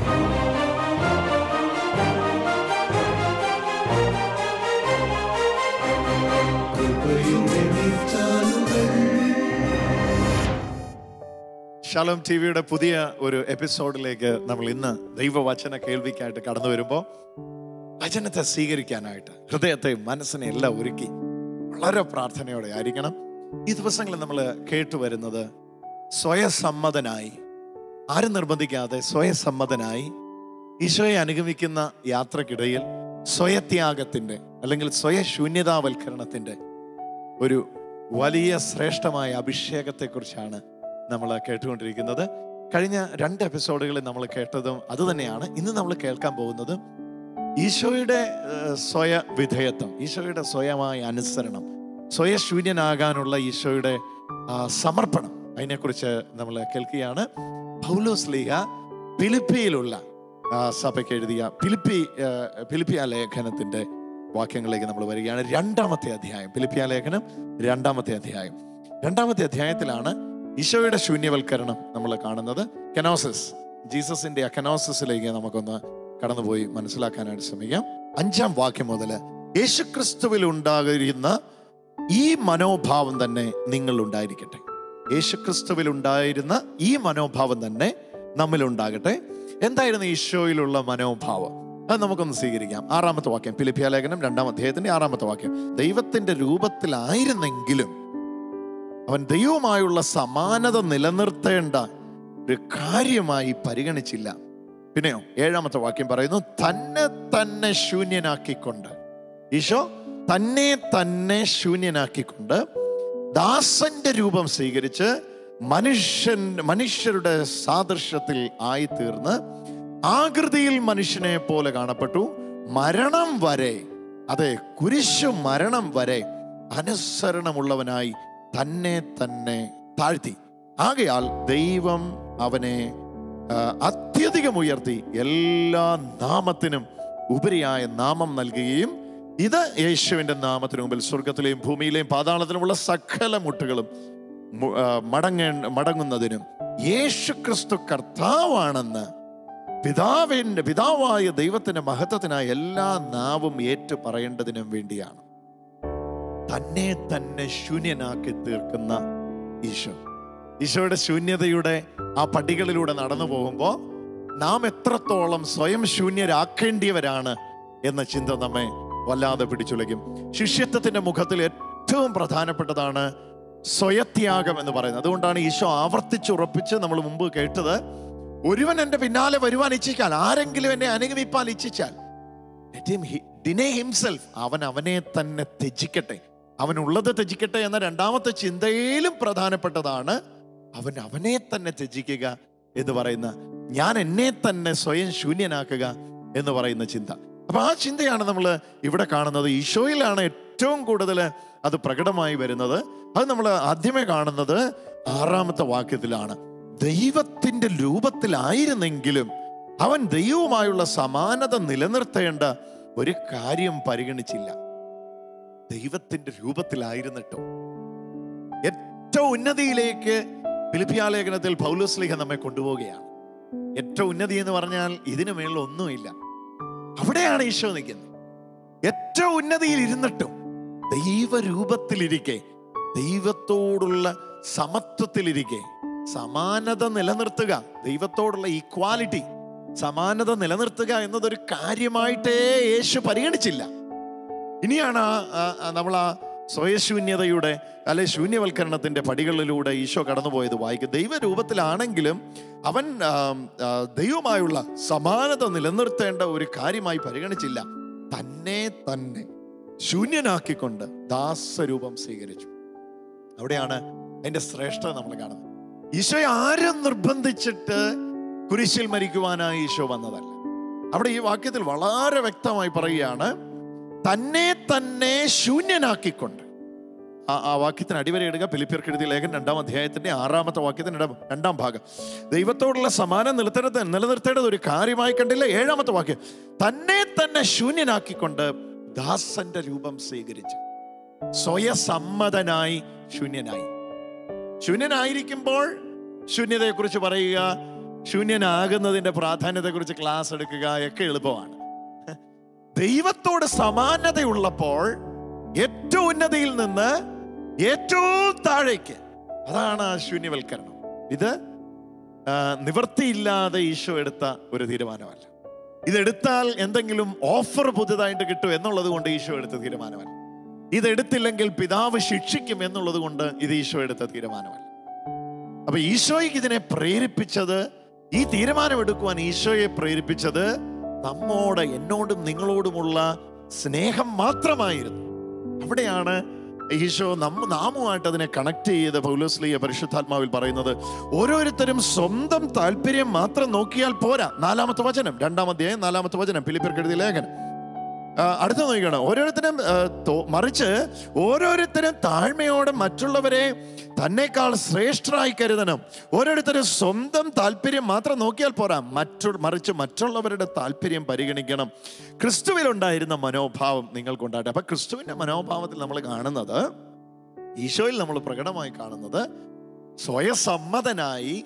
Shalom T വിയുടെ പുതിയ ഒരു എപ്പിസോഡിലേക്ക് നമ്മൾ ഇന്ന് ദൈവവചന കേൾവിക്കായിട്ട് കടന്നു വരുമ്പോൾ വചനത്തെ സ്വീകരിക്കാനായിട്ട് ഹൃദയത്തെ മനസ്സിനെ എല്ലാം ഒരുക്കി വളരെ പ്രാർത്ഥനയോടെ ആയിരിക്കണം ഈ ദിവസങ്ങളിൽ നമ്മൾ കേട്ടു വരുന്നത് സ്വയസമ്മതനായി ആരും നിർബന്ധിക്കാതെ സ്വയസമ്മതനായി ഈശോയെ അനുഗമിക്കുന്ന യാത്രക്കിടയിൽ സ്വയത്യാഗത്തിൻ്റെ അല്ലെങ്കിൽ സ്വയശൂന്യതാവൽക്കരണത്തിൻ്റെ ഒരു വലിയ ശ്രേഷ്ഠമായ അഭിഷേകത്തെക്കുറിച്ചാണ് നമ്മൾ കേട്ടുകൊണ്ടിരിക്കുന്നത് കഴിഞ്ഞ രണ്ട് എപ്പിസോഡുകളിൽ നമ്മൾ കേട്ടതും അതുതന്നെയാണ് ഇന്ന് നമ്മൾ കേൾക്കാൻ പോകുന്നത് ഈശോയുടെ ഏഹ്, സ്വയ വിധേയത്വം ഈശോയുടെ സ്വയമായ അനുസരണം സ്വയശൂന്യനാകാനുള്ള ഈശോയുടെ ആ, സമർപ്പണം അതിനെക്കുറിച്ച് നമ്മൾ കേൾക്കുകയാണ് പൗലോസ് ലീഗ ഫിലിപ്പിയിലുള്ള ആ, സഭയ്ക്ക് എഴുതിയ ഫിലിപ്പി ആ, ഫിലിപ്പിയ ലേഖനത്തിന്റെ വാക്യങ്ങളിലേക്ക് നമ്മൾ വരികയാണ് രണ്ടാമത്തെ അധ്യായം ഫിലിപ്പിയ ലേഖനം രണ്ടാമത്തെ അധ്യായം രണ്ടാമത്തെ അധ്യായത്തിലാണ് ഈശോയുടെ ശൂന്യവൽക്കരണം നമ്മൾ കാണുന്നത് കെനോസിസ് ജീസസിന്റെ ആ കെനോസിസിലേക്ക് നമുക്കൊന്ന് കടന്നുപോയി മനസ്സിലാക്കാനായിട്ട് ശ്രമിക്കാം അഞ്ചാം വാക്യം മുതൽ യേശുക്രിസ്തുവിൽ ഉണ്ടാകുന്ന ഈ മനോഭാവം തന്നെ നിങ്ങൾ ഉണ്ടായിരിക്കട്ടെ യേശുക്രിസ്തുവിൽ ഉണ്ടായിരുന്ന ഈ മനോഭാവം തന്നെ നമ്മിൽ ഉണ്ടാകട്ടെ എന്തായിരുന്നു ഈശോയിലുള്ള മനോഭാവം അത് നമുക്കൊന്ന് സ്വീകരിക്കാം ആറാമത്തെ വാക്യം ഫിലിപ്പിയ ലേഖനം രണ്ടാം അധ്യായത്തിന്റെ ആറാമത്തെ വാക്യം ദൈവത്തിന്റെ രൂപത്തിലായിരുന്നെങ്കിലും അവൻ ദൈവവുമായുള്ള സമാനത നിലനിർത്തേണ്ട ഒരു കാര്യമായി പരിഗണിച്ചില്ല പിന്നെയോ ഏഴാമത്തെ വാക്യം പറയുന്നു തന്നെ തന്നെ ശൂന്യനാക്കിക്കൊണ്ട് ഈശോ തന്നെ തന്നെ ശൂന്യനാക്കിക്കൊണ്ട് ദാസന്റെ രൂപം സ്വീകരിച്ച് മനുഷ്യൻ മനുഷ്യരുടെ സാദൃശ്യത്തിൽ ആയിത്തീർന്ന് ആകൃതിയിൽ മനുഷ്യനെ പോലെ കാണപ്പെട്ടു മരണം വരെ അതെ കുരിശു മരണം വരെ അനുസരണമുള്ളവനായി തന്നെ തന്നെ താഴ്ത്തി ആകയാൽ ദൈവം അവനെ ആ, അത്യധികം ഉയർത്തി എല്ലാ നാമത്തിനും ഉപരിയായ നാമം നൽകുകയും ഇത് യേശുവിന്റെ നാമത്തിന് മുമ്പിൽ സ്വർഗത്തിലെയും ഭൂമിയിലെയും പാതാളത്തിലുമുള്ള സകല മുട്ടുകളും മു- ആ, മടങ്ങ മടങ്ങുന്നതിനും യേശു ക്രിസ്തു കർത്താവാണെന്ന് പിതാവിന്റെ പിതാവായ ദൈവത്തിന്റെ മഹത്വത്തിനായി എല്ലാ നാവും ഏറ്റു പറയേണ്ടതിനും വേണ്ടിയാണ് തന്നെ തന്നെ ശൂന്യനാക്കി തീർക്കുന്ന ഈശോ ഈശോയുടെ ശൂന്യതയുടെ ആ പടികളിലൂടെ നടന്നു പോകുമ്പോൾ നാം എത്രത്തോളം സ്വയം ശൂന്യരാക്കേണ്ടിയവരാണ് എന്ന ചിന്ത നമ്മെ വല്ലാതെ പിടിച്ചുലയ്ക്കും ശിഷ്യത്വത്തിന്റെ മുഖത്തിൽ ഏറ്റവും പ്രധാനപ്പെട്ടതാണ് സ്വയത്യാഗം എന്ന് പറയുന്നത് അതുകൊണ്ടാണ് ഈശോ ആവർത്തിച്ചുറപ്പിച്ച് നമ്മൾ മുമ്പ് കേട്ടത് ഒരുവൻ എൻ്റെ പിന്നാലെ വരുവാൻ ഇച്ഛിച്ചാൽ ആരെങ്കിലും എന്നെ അനുഗമിപ്പാൻ ഇച്ഛിച്ചാൽ let him he- deny himself അവൻ അവനെ തന്നെ ത്യജിക്കട്ടെ അവൻ ഉള്ളത് ത്യജിക്കട്ടെ എന്ന രണ്ടാമത്തെ ചിന്തയിലും പ്രധാനപ്പെട്ടതാണ് അവൻ അവനെ തന്നെ ത്യജിക്കുക എന്ന് പറയുന്ന ഞാൻ എന്നെ തന്നെ സ്വയം ശൂന്യനാക്കുക എന്ന് പറയുന്ന ചിന്ത അപ്പൊ ആ ചിന്തയാണ് നമ്മൾ ഇവിടെ കാണുന്നത് ഈശോയിലാണ് ഏറ്റവും കൂടുതൽ അത് പ്രകടമായി വരുന്നത് അത് നമ്മൾ ആദ്യമേ കാണുന്നത് ആറാമത്തെ വാക്യത്തിലാണ് ദൈവത്തിന്റെ രൂപത്തിലായിരുന്നെങ്കിലും അവൻ ദൈവവുമായുള്ള സമാനത നിലനിർത്തേണ്ട ഒരു കാര്യം പരിഗണിച്ചില്ല ദൈവത്തിന്റെ രൂപത്തിലായിരുന്നിട്ടോ ഏറ്റവും ഉന്നതിയിലേക്ക് ഫിലിപ്പിയാലേഖനത്തിൽ പൗലോസ്ലിഹ നമ്മെ കൊണ്ടുപോവുകയാണ് ഏറ്റവും ഉന്നതി എന്ന് പറഞ്ഞാൽ ഇതിനു മേളിൽ ഒന്നുമില്ല അവിടെയാണ് ഈശോ നിൽക്കുന്നത് ഏറ്റവും ഉന്നതിയിൽ ഇരുന്നിട്ടും ദൈവരൂപത്തിലിരിക്കെ ദൈവത്തോടുള്ള സമത്വത്തിലിരിക്കെ സമാനത നിലനിർത്തുക ദൈവത്തോടുള്ള ഈക്വാലിറ്റി സമാനത നിലനിർത്തുക എന്നതൊരു കാര്യമായിട്ടേ യേശു പരിഗണിച്ചില്ല ഇനിയാണ് ആ- ആ- ആ നമ്മൾ ആ സ്വയശൂന്യതയുടെ അല്ലെ ശൂന്യവൽക്കരണത്തിന്റെ പടികളിലൂടെ ഈശോ കടന്നുപോയത് വായിക്കും ദൈവരൂപത്തിലാണെങ്കിലും അവൻ ആം, ആ, ദൈവമായുള്ള സമാനത നിലനിർത്തേണ്ട ഒരു കാര്യമായി പരിഗണിച്ചില്ല തന്നെ തന്നെ ശൂന്യനാക്കിക്കൊണ്ട് ദാസരൂപം സ്വീകരിച്ചു അവിടെയാണ് അതിന്റെ ശ്രേഷ്ഠത നമ്മൾ കാണുന്നത് ഈശോയെ ആരും നിർബന്ധിച്ചിട്ട് കുരിശിൽ മരിക്കുവാനായി ഈശോ വന്നതല്ല അവിടെ ഈ വാക്യത്തിൽ വളരെ വ്യക്തമായി പറയുകയാണ് തന്നെ തന്നെ ശൂന്യനാക്കിക്കൊണ്ട് ആ ആ വാക്യത്തിന് അടിവരെ ഇടുക ഫിലിപ്പിയർക്ക് എഴുതിയ ലേഖൻ രണ്ടാം അധ്യായത്തിന്റെ ആറാമത്തെ വാക്യത്തിന്റെ ഇടം- രണ്ടാം ഭാഗം ദൈവത്തോടുള്ള സമാനം നിലനിർത്തേണ്ടത് നിലനിർത്തേണ്ടത് ഒരു കാര്യമായി കണ്ടില്ല ഏഴാമത്തെ വാക്യം തന്നെ തന്നെ ശൂന്യനാക്കിക്കൊണ്ട് ദാസന്റെ രൂപം സ്വീകരിച്ച് സ്വയസമ്മതനായി ശൂന്യനായി ശൂന്യനായിരിക്കുമ്പോൾ ശൂന്യതയെക്കുറിച്ച് പറയുക ശൂന്യനാകുന്നതിന്റെ പ്രാധാന്യത്തെക്കുറിച്ച് ക്ലാസ് എടുക്കുക ഒക്കെ എളുപ്പമാണ് ദൈവത്തോട് സമാനതയുള്ളപ്പോൾ ഏറ്റവും ഉന്നതിയിൽ നിന്ന് ഏറ്റവും താഴേക്ക് അതാണ് ആ ശൂന്യവൽക്കരണം ഇത് ആ, നിവൃത്തിയില്ലാതെ ഈശോ എടുത്ത ഒരു തീരുമാനമല്ല ഇതെടുത്താൽ എന്തെങ്കിലും ഓഫർ പുതുതായിട്ട് കിട്ടും എന്നുള്ളത് കൊണ്ട് ഈശോ എടുത്ത തീരുമാനമല്ല ഇതെടുത്തില്ലെങ്കിൽ പിതാവ് ശിക്ഷിക്കും എന്നുള്ളത് കൊണ്ട് ഇത് ഈശോ എടുത്ത തീരുമാനമല്ല അപ്പൊ ഈശോയ്ക്ക് ഇതിനെ പ്രേരിപ്പിച്ചത് ഈ തീരുമാനമെടുക്കുവാൻ ഈശോയെ പ്രേരിപ്പിച്ചത് നമ്മോട് എന്നോടും നിങ്ങളോടുമുള്ള സ്നേഹം മാത്രമായിരുന്നു അവിടെയാണ് ഈശോ നമ്മ നാമുമായിട്ട് അതിനെ കണക്ട് ചെയ്ത് പൗലോസ്ലിയ പരിശുദ്ധാത്മാവിൽ പറയുന്നത് ഓരോരുത്തരും സ്വന്തം താല്പര്യം മാത്രം നോക്കിയാൽ പോരാ നാലാമത്തെ വചനം രണ്ടാം അധ്യായം നാലാമത്തെ വചനം ഫിലിപ്പിയർക്ക് എഴുതിയ ലേഖനം ആ, അടുത്ത നോക്കണം ഓരോരുത്തരും ആ, തോ- മറിച്ച് ഓരോരുത്തരും താഴ്മയോടെ മറ്റുള്ളവരെ തന്നെക്കാൾ ശ്രേഷ്ഠരായി കരുതണം ഓരോരുത്തരും സ്വന്തം താല്പര്യം മാത്രം നോക്കിയാൽ പോരാ മറ്റു മറിച്ച് മറ്റുള്ളവരുടെ താല്പര്യം പരിഗണിക്കണം ക്രിസ്തുവിലുണ്ടായിരുന്ന മനോഭാവം നിങ്ങൾക്കുണ്ടാകട്ടെ അപ്പൊ ക്രിസ്തുവിന്റെ മനോഭാവത്തിൽ നമ്മൾ കാണുന്നത് ഈശോയിൽ നമ്മൾ പ്രകടമായി കാണുന്നത് സ്വയസമ്മതനായി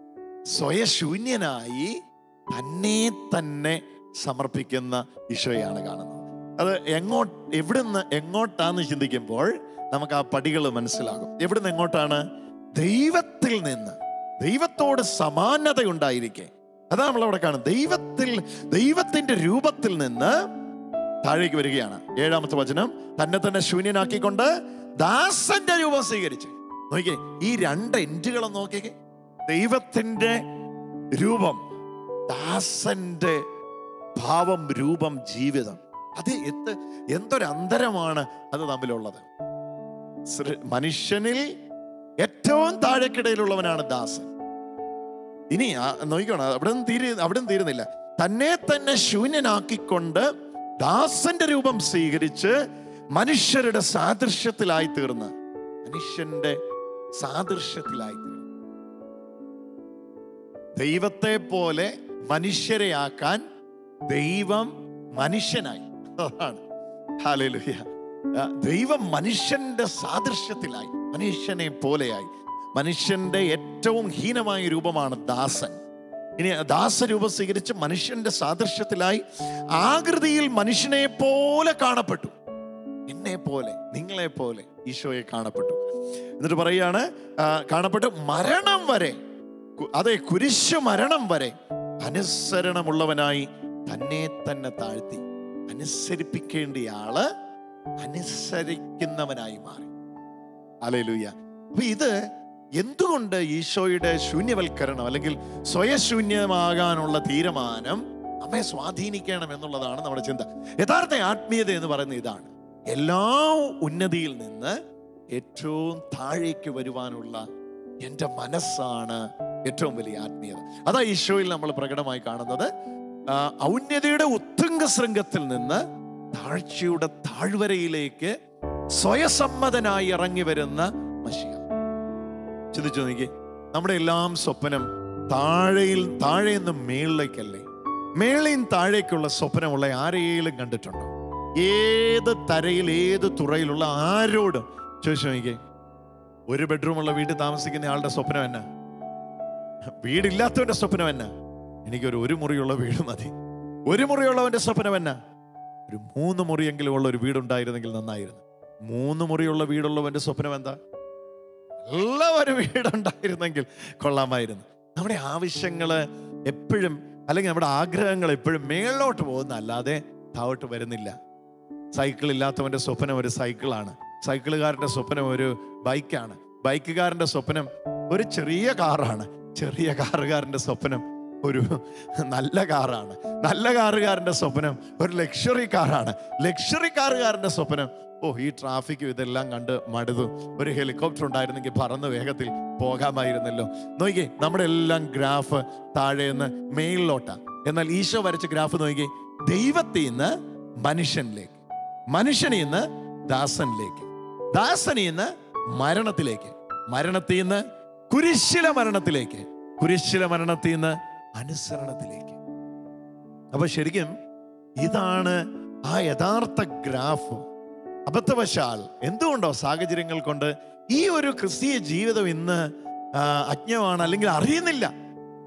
സ്വയശൂന്യനായി തന്നെ തന്നെ സമർപ്പിക്കുന്ന ഈശോയാണ് കാണുന്നത് അത് എങ്ങോട്ട് എവിടുന്ന് എങ്ങോട്ടാന്ന് ചിന്തിക്കുമ്പോൾ നമുക്ക് ആ പടികൾ മനസ്സിലാകും എവിടുന്ന് എങ്ങോട്ടാണ് ദൈവത്തിൽ നിന്ന് ദൈവത്തോട് സമാനത ഉണ്ടായിരിക്കെ അതാണ് നമ്മൾ അവിടെ കാണുന്നത് ദൈവത്തിൽ ദൈവത്തിന്റെ രൂപത്തിൽ നിന്ന് താഴേക്ക് വരികയാണ് ഏഴാമത്തെ വചനം തന്നെ തന്നെ ശൂന്യനാക്കിക്കൊണ്ട് ദാസന്റെ രൂപം സ്വീകരിച്ചു നോക്കിയേ ഈ രണ്ട് എൻഡുകളും നോക്കിയേ ദൈവത്തിന്റെ രൂപം ദാസന്റെ ഭാവം രൂപം ജീവിതം അത് എന്ത് എന്തൊരു അന്തരമാണ് അത് തമ്മിലുള്ളത് സൃ- മനുഷ്യനിൽ ഏറ്റവും താഴെക്കിടയിലുള്ളവനാണ് ദാസൻ ഇനി ആ- നോക്കിക്കോണം അവിടെ നിന്ന് തീരെ അവിടെ നിന്ന് തീരുന്നില്ല തന്നെ തന്നെ ശൂന്യനാക്കിക്കൊണ്ട് ദാസന്റെ രൂപം സ്വീകരിച്ച് മനുഷ്യരുടെ സാദൃശ്യത്തിലായി തീർന്ന് മനുഷ്യന്റെ സാദൃശ്യത്തിലായി തീർന്നു ദൈവത്തെ പോലെ മനുഷ്യരെയാക്കാൻ ദൈവം മനുഷ്യനായി അതാണ് ഹല്ലേലൂയ. ആ, ദൈവം മനുഷ്യന്റെ സാദൃശ്യത്തിലായി മനുഷ്യനെ പോലെയായി മനുഷ്യന്റെ ഏറ്റവും ഹീനമായ രൂപമാണ് ദാസൻ ഇനി ദാസരൂപം സ്വീകരിച്ച് മനുഷ്യന്റെ സാദൃശ്യത്തിലായി ആകൃതിയിൽ മനുഷ്യനെ പോലെ കാണപ്പെട്ടു എന്നെ പോലെ നിങ്ങളെ പോലെ ഈശോയെ കാണപ്പെട്ടു എന്നിട്ട് പറയാണ് ആ, കാണപ്പെട്ടു മരണം വരെ കു- അതെ കുരിശു മരണം വരെ അനുസരണമുള്ളവനായി തന്നെ തന്നെ താഴ്ത്തി അനുസരിപ്പിക്കേണ്ട ആള് അനുസരിക്കുന്നവനായി മാറി അലയിലൂയ അപ്പൊ ഇത് എന്തുകൊണ്ട് ഈശോയുടെ ശൂന്യവൽക്കരണം അല്ലെങ്കിൽ സ്വയശൂന്യമാകാനുള്ള തീരുമാനം നമ്മെ സ്വാധീനിക്കണം എന്നുള്ളതാണ് നമ്മുടെ ചിന്ത യഥാർത്ഥ ആത്മീയത എന്ന് പറയുന്നത് ഇതാണ് എല്ലാ ഉന്നതിയിൽ നിന്ന് ഏറ്റവും താഴേക്ക് വരുവാനുള്ള എൻ്റെ മനസ്സാണ് ഏറ്റവും വലിയ ആത്മീയത അതാ ഈശോയിൽ നമ്മൾ പ്രകടമായി കാണുന്നത് ആ, ഔന്നതയുടെ ഉത്തുംഗ ശൃംഗത്തിൽ നിന്ന് താഴ്ചയുടെ താഴ്വരയിലേക്ക് സ്വയസമ്മതനായി ഇറങ്ങി വരുന്ന മഷിക ചിന്തിച്ചു നോക്കി നമ്മുടെ എല്ലാം സ്വപ്നം താഴെയിൽ താഴെ നിന്ന് മേളിലേക്കല്ലേ മേളയും താഴേക്കുള്ള സ്വപ്നമുള്ള ആരെയും കണ്ടിട്ടുണ്ടോ ഏത് തരയിൽ ഏത് തുറയിലുള്ള ആരോടും ചോദിച്ചു നോക്കിയേ ഒരു ബെഡ്റൂമുള്ള വീട്ടിൽ താമസിക്കുന്ന ആളുടെ സ്വപ്നം എന്നാ വീടില്ലാത്തവന്റെ സ്വപ്നം എന്നാ എനിക്കൊരു ഒരു മുറിയുള്ള വീട് മതി ഒരു മുറിയുള്ളവന്റെ സ്വപ്നം എന്നാ ഒരു മൂന്ന് മുറിയെങ്കിലും ഉള്ള ഒരു വീടുണ്ടായിരുന്നെങ്കിൽ നന്നായിരുന്നു മൂന്ന് മുറിയുള്ള വീടുള്ളവന്റെ സ്വപ്നം എന്താ നല്ല ഒരു വീടുണ്ടായിരുന്നെങ്കിൽ കൊള്ളാമായിരുന്നു നമ്മുടെ ആവശ്യങ്ങള് എപ്പോഴും അല്ലെങ്കിൽ നമ്മുടെ ആഗ്രഹങ്ങൾ എപ്പോഴും മേളിലോട്ട് പോകുന്ന അല്ലാതെ താഴോട്ട് വരുന്നില്ല സൈക്കിൾ ഇല്ലാത്തവന്റെ സ്വപ്നം ഒരു സൈക്കിളാണ് സൈക്കിളുകാരന്റെ സ്വപ്നം ഒരു ബൈക്കാണ് ബൈക്കുകാരന്റെ സ്വപ്നം ഒരു ചെറിയ കാറാണ് ചെറിയ കാറുകാരന്റെ സ്വപ്നം ഒരു നല്ല കാറാണ് നല്ല കാറുകാരന്റെ സ്വപ്നം ഒരു ലക്ഷറി കാറാണ് ലക്ഷറി കാറുകാരന്റെ സ്വപ്നം ഓ ഈ ട്രാഫിക്കും ഇതെല്ലാം കണ്ട് മടുതു ഒരു ഹെലികോപ്റ്റർ ഉണ്ടായിരുന്നെങ്കിൽ പറന്ന് വേഗത്തിൽ പോകാമായിരുന്നല്ലോ നോക്കിയേ നമ്മുടെ എല്ലാം ഗ്രാഫ് താഴെ നിന്ന് മേളിലോട്ടാ എന്നാൽ ഈശോ വരച്ച ഗ്രാഫ് നോക്കിയേ ദൈവത്തിൽ നിന്ന് മനുഷ്യനിലേക്ക് മനുഷ്യനിൽ നിന്ന് ദാസനിലേക്ക് ദാസനിൽ നിന്ന് മരണത്തിലേക്ക് മരണത്തിൽ നിന്ന് കുരിശില മരണത്തിലേക്ക് കുരിശില മരണത്തിൽ നിന്ന് അനുസരണത്തിലേക്ക് അപ്പൊ ശരിക്കും ഇതാണ് ആ യഥാർത്ഥ ഗ്രാഫ് അബദ്ധവശാൽ എന്തുകൊണ്ടോ സാഹചര്യങ്ങൾ കൊണ്ട് ഈ ഒരു ക്രിസ്തീയ ജീവിതം ഇന്ന് ആ, അജ്ഞമാണ് അല്ലെങ്കിൽ അറിയുന്നില്ല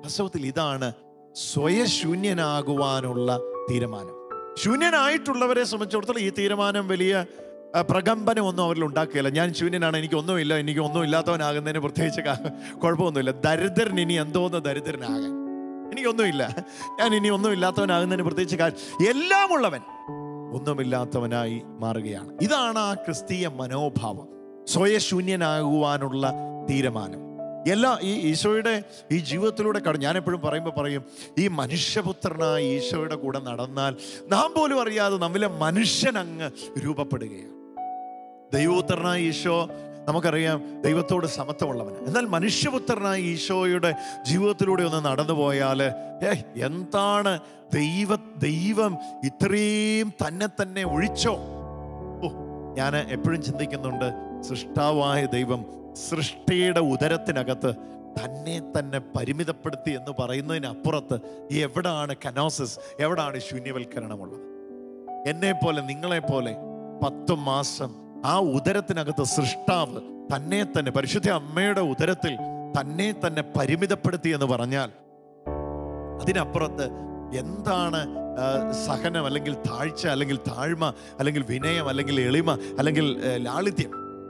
വാസ്തവത്തിൽ ഇതാണ് സ്വയശൂന്യനാകുവാനുള്ള തീരുമാനം ശൂന്യനായിട്ടുള്ളവരെ സംബന്ധിച്ചിടത്തോളം ഈ തീരുമാനം വലിയ ആ, പ്രകമ്പനമൊന്നും അവരിൽ ഉണ്ടാക്കുകയില്ല ഞാൻ ശൂന്യനാണ് എനിക്ക് ഒന്നുമില്ല എനിക്ക് ഒന്നും ഇല്ലാത്തവനാകുന്നതിന് പ്രത്യേകിച്ച് കാ- കുഴപ്പമൊന്നുമില്ല ദരിദ്രൻ ഇനി എന്തോന്ന് ദരിദ്രനാകാൻ എനിക്കൊന്നുമില്ല ഞാൻ ഇനി ഒന്നും ഇല്ലാത്തവനാകുന്നതിന് പ്രത്യേകിച്ച് കാര്യം എല്ലാം ഉള്ളവൻ ഒന്നുമില്ലാത്തവനായി മാറുകയാണ് ഇതാണ് ആ ക്രിസ്തീയ മനോഭാവം സ്വയശൂന്യനാകുവാനുള്ള തീരുമാനം എല്ലാ ഈ ഈശോയുടെ ഈ ജീവിതത്തിലൂടെ കട ഞാൻ എപ്പോഴും പറയുമ്പോൾ പറയും ഈ മനുഷ്യപുത്രനായ ഈശോയുടെ കൂടെ നടന്നാൽ നാം പോലും അറിയാതെ നമ്മിലെ മനുഷ്യൻ അങ്ങ് രൂപപ്പെടുകയാണ് ദൈവപുത്രനായ ഈശോ നമുക്കറിയാം ദൈവത്തോട് സമത്വമുള്ളവന് എന്നാൽ മനുഷ്യപുത്രനായ ഈശോയുടെ ജീവിതത്തിലൂടെ ഒന്ന് നടന്നു പോയാൽ ഏ എന്താണ് ദൈവ ദൈവം ഇത്രയും തന്നെ തന്നെ ഒഴിച്ചോ ഓ ഞാൻ എപ്പോഴും ചിന്തിക്കുന്നുണ്ട് സൃഷ്ടാവായ ദൈവം സൃഷ്ടിയുടെ ഉദരത്തിനകത്ത് തന്നെ തന്നെ പരിമിതപ്പെടുത്തി എന്ന് പറയുന്നതിനപ്പുറത്ത് എവിടാണ് കനോസിസ് എവിടാണ് ശൂന്യവൽക്കരണമുള്ളത് എന്നെ പോലെ നിങ്ങളെ പോലെ പത്ത് മാസം ആ ഉദരത്തിനകത്ത് സൃഷ്ടാവ് തന്നെ തന്നെ പരിശുദ്ധ അമ്മയുടെ ഉദരത്തിൽ തന്നെ തന്നെ പരിമിതപ്പെടുത്തി എന്ന് പറഞ്ഞാൽ അതിനപ്പുറത്ത് എന്താണ് ആ, സഹനം അല്ലെങ്കിൽ താഴ്ച അല്ലെങ്കിൽ താഴ്മ അല്ലെങ്കിൽ വിനയം അല്ലെങ്കിൽ എളിമ അല്ലെങ്കിൽ ഏ, ലാളിത്യം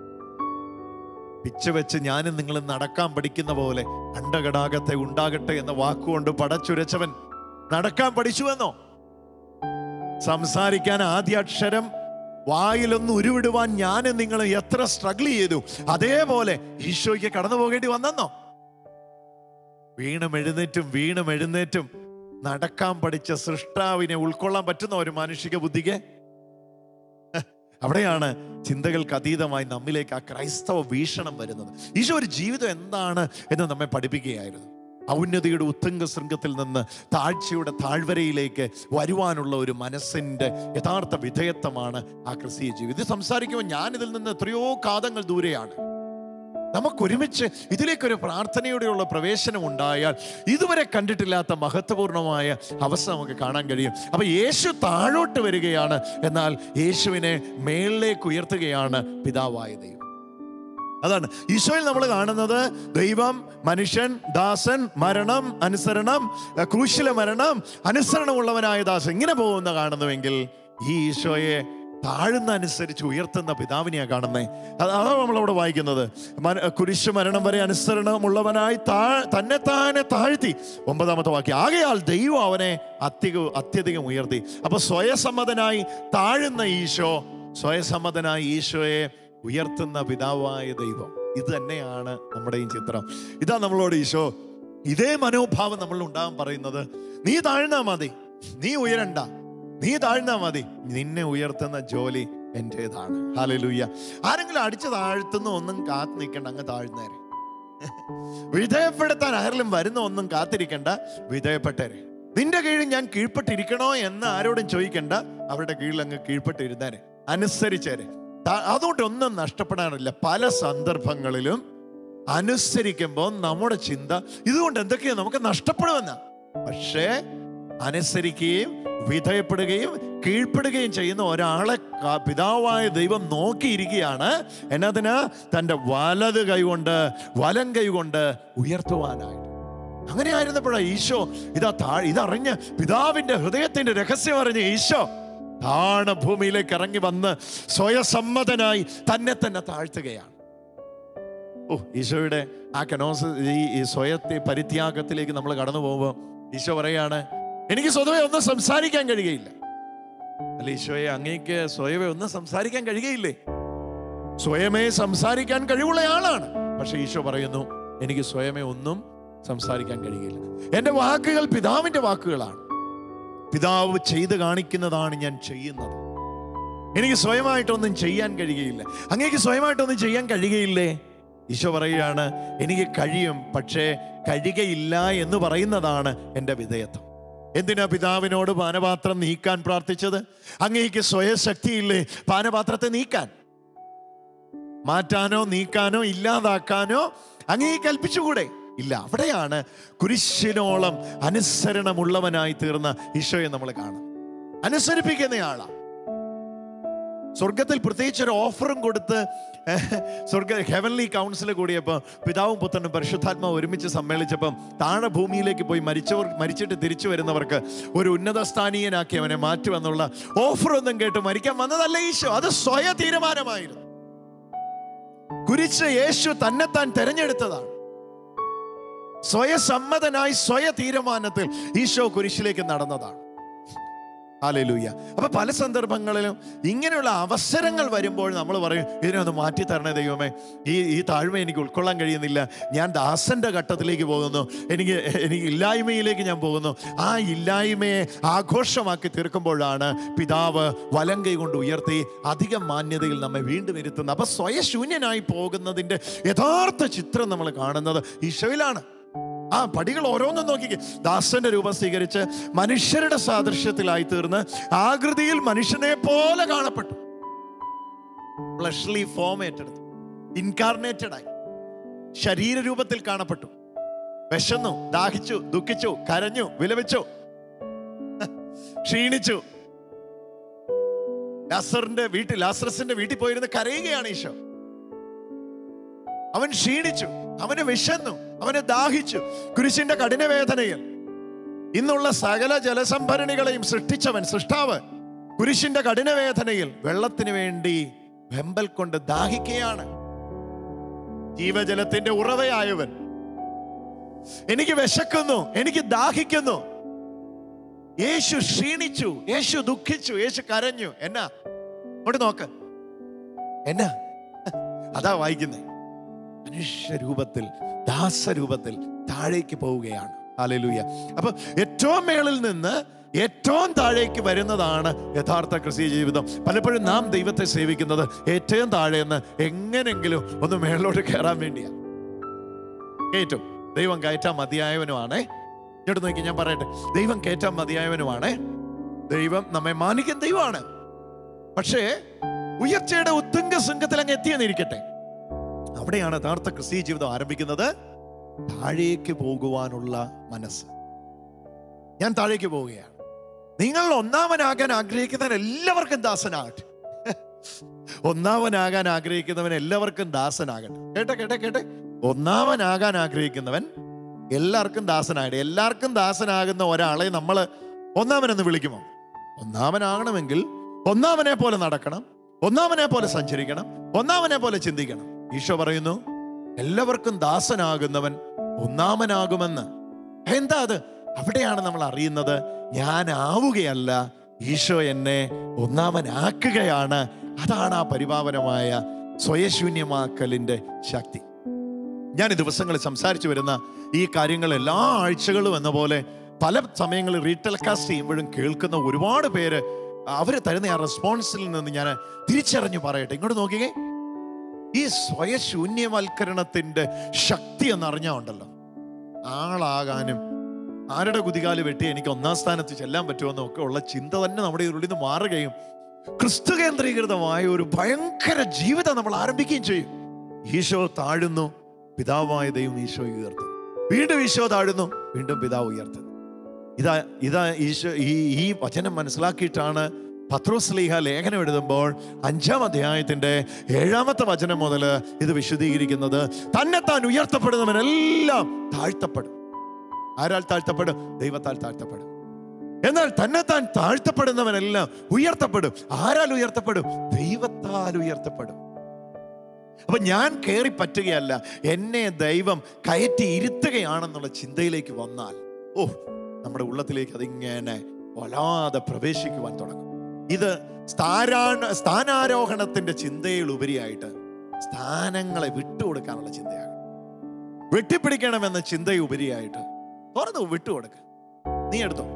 പിച്ച വെച്ച് ഞാനും നിങ്ങളും നടക്കാൻ പഠിക്കുന്ന പോലെ അണ്ടകടാകത്തെ ഉണ്ടാകട്ടെ എന്ന വാക്കുകൊണ്ട് പടച്ചുരച്ചവൻ നടക്കാൻ പഠിച്ചുവെന്നോ സംസാരിക്കാൻ ആദ്യ അക്ഷരം വായിലൊന്ന് ഉരുവിടുവാൻ ഞാനും നിങ്ങൾ എത്ര സ്ട്രഗിൾ ചെയ്തു അതേപോലെ ഈശോയ്ക്ക് കടന്നു പോകേണ്ടി വന്നെന്നോ വീണും എഴുന്നേറ്റും വീണും എഴുന്നേറ്റും നടക്കാൻ പഠിച്ച സൃഷ്ടാവിനെ ഉൾക്കൊള്ളാൻ പറ്റുന്ന ഒരു മാനുഷിക ബുദ്ധിക്ക് അവിടെയാണ് ചിന്തകൾക്ക് അതീതമായി നമ്മിലേക്ക് ആ ക്രൈസ്തവ വീക്ഷണം വരുന്നത് ഈശോ ഒരു ജീവിതം എന്താണ് എന്ന് നമ്മെ പഠിപ്പിക്കുകയായിരുന്നു ഔന്നതിയുടെ ഉത്തുംഗ ശൃംഗത്തിൽ നിന്ന് താഴ്ചയുടെ താഴ്വരയിലേക്ക് വരുവാനുള്ള ഒരു മനസ്സിൻ്റെ യഥാർത്ഥ വിധേയത്വമാണ് ആ ക്രിസ്തീയ ജീവിതം ഇത് സംസാരിക്കുമ്പോൾ ഞാൻ ഇതിൽ നിന്ന് എത്രയോ കാതങ്ങൾ ദൂരെയാണ് നമുക്കൊരുമിച്ച് ഇതിലേക്കൊരു പ്രാർത്ഥനയോടെയുള്ള പ്രവേശനം ഉണ്ടായാൽ ഇതുവരെ കണ്ടിട്ടില്ലാത്ത മഹത്വപൂർണമായ അവസ്ഥ നമുക്ക് കാണാൻ കഴിയും അപ്പൊ യേശു താഴോട്ട് വരികയാണ് എന്നാൽ യേശുവിനെ മേളിലേക്ക് ഉയർത്തുകയാണ് പിതാവായ ദൈവം അതാണ് ഈശോയിൽ നമ്മൾ കാണുന്നത് ദൈവം മനുഷ്യൻ ദാസൻ മരണം അനുസരണം അഹ് ക്രൂശിലെ മരണം അനുസരണമുള്ളവനായ ദാസൻ ഇങ്ങനെ പോകുന്ന കാണുന്നുവെങ്കിൽ ഈ ഈശോയെ താഴുന്ന അനുസരിച്ച് ഉയർത്തുന്ന പിതാവിനെയാണ് കാണുന്നത് അതാണ് നമ്മളവിടെ വായിക്കുന്നത് മന- കുരിശ് മരണം വരെ അനുസരണമുള്ളവനായി താ തന്നെ താനെ താഴ്ത്തി ഒമ്പതാമത്തെ വാക്യം ആകയാൽ ദൈവം അവനെ അത്യക അത്യധികം ഉയർത്തി അപ്പൊ സ്വയസമ്മതനായി താഴുന്ന ഈശോ സ്വയസമ്മതനായ ഈശോയെ ഉയർത്തുന്ന പിതാവായ ദൈവം ഇത് തന്നെയാണ് നമ്മുടെയും ചിത്രം ഇതാ നമ്മളോട് ഈശോ ഇതേ മനോഭാവം നമ്മൾ ഉണ്ടാകാൻ പറയുന്നത് നീ താഴ്ന്നാ മതി നീ ഉയരണ്ട നീ താഴ്ന്നാ മതി നിന്നെ ഉയർത്തുന്ന ജോലി എന്റേതാണ് ഹാലലൂയ്യ ആരെങ്കിലും അടിച്ചു താഴ്ത്തുന്ന ഒന്നും കാത്തു നിൽക്കണ്ട അങ്ങ് താഴ്ന്നേരെ വിധേയപ്പെടുത്താൻ ആരെങ്കിലും വരുന്ന ഒന്നും കാത്തിരിക്കണ്ട വിധേയപ്പെട്ടേരെ നിന്റെ കീഴിൽ ഞാൻ കീഴ്പ്പെട്ടിരിക്കണോ എന്ന് ആരോടും ചോദിക്കണ്ട അവരുടെ കീഴിൽ അങ്ങ് കീഴ്പ്പെട്ടിരുന്നേരെ അനുസരിച്ചേരെ ത- അതുകൊണ്ട് ഒന്നും നഷ്ടപ്പെടാനില്ല പല സന്ദർഭങ്ങളിലും അനുസരിക്കുമ്പോൾ നമ്മുടെ ചിന്ത ഇതുകൊണ്ട് എന്തൊക്കെയാ നമുക്ക് നഷ്ടപ്പെടുമെന്ന പക്ഷേ അനുസരിക്കുകയും വിധേയപ്പെടുകയും കീഴ്പ്പെടുകയും ചെയ്യുന്ന ഒരാളെ ക- പിതാവായ ദൈവം നോക്കിയിരിക്കുകയാണ് എന്നതിന് തൻ്റെ വലത് കൈകൊണ്ട് വലം കൈകൊണ്ട് ഉയർത്തുവാനായിട്ട് അങ്ങനെയായിരുന്നപ്പോഴാണ് ഈശോ ഇതാ താഴ് ഇതറിഞ്ഞ് പിതാവിന്റെ ഹൃദയത്തിന്റെ രഹസ്യം അറിഞ്ഞ് ഈശോ താണ ഭൂമിയിലേക്ക് ഇറങ്ങി വന്ന് സ്വയസമ്മതനായി തന്നെ തന്നെ താഴ്ത്തുകയാണ് ഓ ഈശോയുടെ ആ കനോസ് ഈ ഈ സ്വയത്തെ പരിത്യാഗത്തിലേക്ക് നമ്മൾ കടന്നു പോകുമ്പോൾ ഈശോ പറയാണ് എനിക്ക് സ്വതവേ ഒന്നും സംസാരിക്കാൻ കഴിയുകയില്ല അല്ല ഈശോയെ അങ്ങേക്ക് സ്വയമേ ഒന്നും സംസാരിക്കാൻ കഴിയുകയില്ലേ സ്വയമേ സംസാരിക്കാൻ കഴിവുള്ള ആളാണ് പക്ഷെ ഈശോ പറയുന്നു എനിക്ക് സ്വയമേ ഒന്നും സംസാരിക്കാൻ കഴിയുകയില്ല എൻ്റെ വാക്കുകൾ പിതാവിൻ്റെ വാക്കുകളാണ് പിതാവ് ചെയ്ത് കാണിക്കുന്നതാണ് ഞാൻ ചെയ്യുന്നത് എനിക്ക് സ്വയമായിട്ടൊന്നും ചെയ്യാൻ കഴിയുകയില്ല അങ്ങേക്ക് സ്വയമായിട്ടൊന്നും ചെയ്യാൻ കഴിയുകയില്ലേ ഈശോ പറയുകയാണ് എനിക്ക് കഴിയും പക്ഷേ കഴിയുകയില്ല എന്ന് പറയുന്നതാണ് എൻ്റെ വിധേയത്വം എന്തിനാ പിതാവിനോട് പാനപാത്രം നീക്കാൻ പ്രാർത്ഥിച്ചത് അങ്ങേക്ക് സ്വയശക്തിയില്ലേ പാനപാത്രത്തെ നീക്കാൻ മാറ്റാനോ നീക്കാനോ ഇല്ലാതാക്കാനോ അങ്ങേ കൽപ്പിച്ചുകൂടെ ഇല്ല അവിടെയാണ് കുരിശിനോളം അനുസരണമുള്ളവനായി തീർന്ന ഈശോയെ നമ്മൾ കാണും അനുസരിപ്പിക്കുന്നയാളാ സ്വർഗത്തിൽ പ്രത്യേകിച്ച് ഒരു ഓഫറും കൊടുത്ത് ഏഹ്, സ്വർഗ ഹെവൻലി കൗൺസിൽ കൂടിയപ്പോൾ പിതാവും പുത്രനും പരിശുദ്ധാത്മാവ് ഒരുമിച്ച് സമ്മേളിച്ചപ്പം താഴെ ഭൂമിയിലേക്ക് പോയി മരിച്ചവർ മരിച്ചിട്ട് തിരിച്ചു വരുന്നവർക്ക് ഒരു ഉന്നത സ്ഥാനീയനാക്കി അവനെ മാറ്റുമെന്നുള്ള ഓഫറൊന്നും കേട്ട് മരിക്കാൻ വന്നതല്ല ഈശോ അത് സ്വയ തീരുമാനമായിരുന്നു കുരിച്ച് യേശു തന്നെത്താൻ തെരഞ്ഞെടുത്തതാണ് സ്വയസമ്മതനായി സ്വയ തീരുമാനത്തിൽ ഈശോ കുരിശിലേക്ക് നടന്നതാണ് ഹാലലൂയ അപ്പൊ പല സന്ദർഭങ്ങളിലും ഇങ്ങനെയുള്ള അവസരങ്ങൾ വരുമ്പോൾ നമ്മൾ പറയും ഇതിനെ ഒന്ന് മാറ്റി തരണേ ദൈവമേ ഈ ഈ താഴ്മ എനിക്ക് ഉൾക്കൊള്ളാൻ കഴിയുന്നില്ല ഞാൻ ദാസന്റെ ഘട്ടത്തിലേക്ക് പോകുന്നു എനിക്ക് എനിക്ക് ഇല്ലായ്മയിലേക്ക് ഞാൻ പോകുന്നു ആ ഇല്ലായ്മയെ ആഘോഷമാക്കി തീർക്കുമ്പോഴാണ് പിതാവ് വലം കൈ കൊണ്ട് ഉയർത്തി അധികം മാന്യതയിൽ നമ്മെ വീണ്ടും ഇരുത്തുന്നത് അപ്പൊ സ്വയശൂന്യനായി പോകുന്നതിന്റെ യഥാർത്ഥ ചിത്രം നമ്മൾ കാണുന്നത് ഈശോയിലാണ് ആ പടികൾ ഓരോന്നും നോക്കിക്കേ ദാസന്റെ രൂപം സ്വീകരിച്ച് മനുഷ്യരുടെ സാദൃശ്യത്തിലായി തീർന്ന് ആകൃതിയിൽ മനുഷ്യനെ പോലെ കാണപ്പെട്ടു ഫ്ലഷ്ലി ഫോം ഏറ്റെടുത്തു ഇൻകാർണേറ്റഡ് ആയി ശരീരരൂപത്തിൽ കാണപ്പെട്ടു വിശന്നു ദാഹിച്ചു ദുഃഖിച്ചു കരഞ്ഞു വിലപിച്ചു ക്ഷീണിച്ചു ലാസറിന്റെ വീട്ടിൽ ലാസറസിന്റെ വീട്ടിൽ പോയിരുന്ന് കരയുകയാണ് ഈശോ അവൻ ക്ഷീണിച്ചു അവന് വിശന്നു അവന് ദാഹിച്ചു കുരിശിന്റെ കഠിനവേദനയിൽ ഇന്നുള്ള സകല ജലസംഭരണികളെയും സൃഷ്ടിച്ചവൻ സൃഷ്ടാവ് കുരിശിന്റെ കഠിനവേദനയിൽ വെള്ളത്തിന് വേണ്ടി വെമ്പൽ കൊണ്ട് ദാഹിക്കുകയാണ് ജീവജലത്തിന്റെ ഉറവയായവൻ എനിക്ക് വിശക്കുന്നു എനിക്ക് ദാഹിക്കുന്നു യേശു ക്ഷീണിച്ചു യേശു ദുഃഖിച്ചു യേശു കരഞ്ഞു എന്നാ അങ്ങോട്ട് നോക്ക് എന്നാ അതാ വായിക്കുന്നേ മനുഷ്യരൂപത്തിൽ ദാസരൂപത്തിൽ താഴേക്ക് പോവുകയാണ് ഹാലലൂയ അപ്പൊ ഏറ്റവും മേളിൽ നിന്ന് ഏറ്റവും താഴേക്ക് വരുന്നതാണ് യഥാർത്ഥ ക്രിസ്തീയ ജീവിതം പലപ്പോഴും നാം ദൈവത്തെ സേവിക്കുന്നത് ഏറ്റവും താഴെ നിന്ന് എങ്ങനെങ്കിലും ഒന്ന് മേളിലോട്ട് കയറാൻ വേണ്ടിയാ കയറ്റും ദൈവം കയറ്റാൻ മതിയായവനുമാണേ ഇങ്ങോട്ട് നോക്കി ഞാൻ പറയട്ടെ ദൈവം കയറ്റാൻ മതിയായവനുമാണേ ദൈവം നമ്മെ മാനിക്കുന്ന ദൈവമാണ് പക്ഷേ ഉയർച്ചയുടെ ഉത്തുംഗ ശൃംഖത്തിൽ അങ്ങ് എത്തിയെന്നിരിക്കട്ടെ അവിടെയാണ് യഥാർത്ഥ ക്രിസ്തീയ ജീവിതം ആരംഭിക്കുന്നത് താഴേക്ക് പോകുവാനുള്ള മനസ്സ് ഞാൻ താഴേക്ക് പോവുകയാണ് നിങ്ങൾ ഒന്നാമനാകാൻ ആഗ്രഹിക്കുന്നവൻ എല്ലാവർക്കും ദാസനാകട്ടെ ഒന്നാമനാകാൻ ആഗ്രഹിക്കുന്നവൻ എല്ലാവർക്കും ദാസനാകട്ടെ കേട്ടെ കേട്ടെ കേട്ടെ ഒന്നാമനാകാൻ ആഗ്രഹിക്കുന്നവൻ എല്ലാവർക്കും ദാസനാകട്ടെ എല്ലാവർക്കും ദാസനാകുന്ന ഒരാളെ നമ്മൾ ഒന്നാമനെന്ന് വിളിക്കുമോ ഒന്നാമനാകണമെങ്കിൽ ഒന്നാമനെ പോലെ നടക്കണം ഒന്നാമനെ പോലെ സഞ്ചരിക്കണം ഒന്നാമനെ പോലെ ചിന്തിക്കണം ഈശോ പറയുന്നു എല്ലാവർക്കും ദാസനാകുന്നവൻ ഒന്നാമനാകുമെന്ന് എന്താ അത് അവിടെയാണ് നമ്മൾ അറിയുന്നത് ഞാൻ ആവുകയല്ല ഈശോ എന്നെ ഒന്നാമനാക്കുകയാണ് അതാണ് ആ പരിപാവനമായ സ്വയശൂന്യമാക്കലിന്റെ ശക്തി ഞാൻ ഈ ദിവസങ്ങളിൽ സംസാരിച്ചു വരുന്ന ഈ കാര്യങ്ങൾ എല്ലാ ആഴ്ചകളും എന്ന പോലെ പല സമയങ്ങളിൽ റീടെലികാസ്റ്റ് ചെയ്യുമ്പോഴും കേൾക്കുന്ന ഒരുപാട് പേര് അവർ തരുന്ന ആ റെസ്പോൺസിൽ നിന്ന് ഞാൻ തിരിച്ചറിഞ്ഞു പറയട്ടെ ഇങ്ങോട്ട് നോക്കിയേ ഈ സ്വയശൂന്യവൽക്കരണത്തിന്റെ ശക്തി എന്നറിഞ്ഞാൽ ഉണ്ടല്ലോ ആളാകാനും ആരുടെ കുതികാല് വെട്ടി എനിക്ക് ഒന്നാം സ്ഥാനത്ത് ചെല്ലാൻ പറ്റുമെന്നും ഒക്കെ ഉള്ള ചിന്ത തന്നെ നമ്മുടെ ഉള്ളിൽ നിന്ന് മാറുകയും ക്രിസ്തു കേന്ദ്രീകൃതമായ ഒരു ഭയങ്കര ജീവിതം നമ്മൾ ആരംഭിക്കുകയും ചെയ്യും ഈശോ താഴുന്നു പിതാവായ ദൈവം ഈശോ ഉയർത്തുന്നു വീണ്ടും ഈശോ താഴുന്നു വീണ്ടും പിതാവ് ഉയർത്തുന്നു ഇതാ ഇതാ ഈശോ ഈ ഈ വചനം മനസ്സിലാക്കിയിട്ടാണ് പത്രോസ്ലീഹ ലേഖനം എഴുതുമ്പോൾ അഞ്ചാം അധ്യായത്തിന്റെ ഏഴാമത്തെ വചനം മുതൽ ഇത് വിശദീകരിക്കുന്നത് തന്നെത്താൻ ഉയർത്തപ്പെടുന്നവനെല്ലാം താഴ്ത്തപ്പെടും ആരാൽ താഴ്ത്തപ്പെടും ദൈവത്താൽ താഴ്ത്തപ്പെടും എന്നാൽ തന്നെത്താൻ താഴ്ത്തപ്പെടുന്നവനെല്ലാം ഉയർത്തപ്പെടും ആരാൽ ഉയർത്തപ്പെടും ദൈവത്താൽ ഉയർത്തപ്പെടും അപ്പൊ ഞാൻ കയറി പറ്റുകയല്ല എന്നെ ദൈവം കയറ്റി ഇരുത്തുകയാണെന്നുള്ള ചിന്തയിലേക്ക് വന്നാൽ ഓ നമ്മുടെ ഉള്ളത്തിലേക്ക് അതിങ്ങനെ വല്ലാതെ പ്രവേശിക്കുവാൻ തുടങ്ങും ഇത് സ്ഥാനാ സ്ഥാനാരോഹണത്തിന്റെ ചിന്തയിൽ ഉപരിയായിട്ട് സ്ഥാനങ്ങളെ വിട്ടുകൊടുക്കാനുള്ള ചിന്തയാണ് വെട്ടിപ്പിടിക്കണമെന്ന ചിന്തയുപരിയായിട്ട് തുറന്നു വിട്ടുകൊടുക്ക നീ എടുത്തോ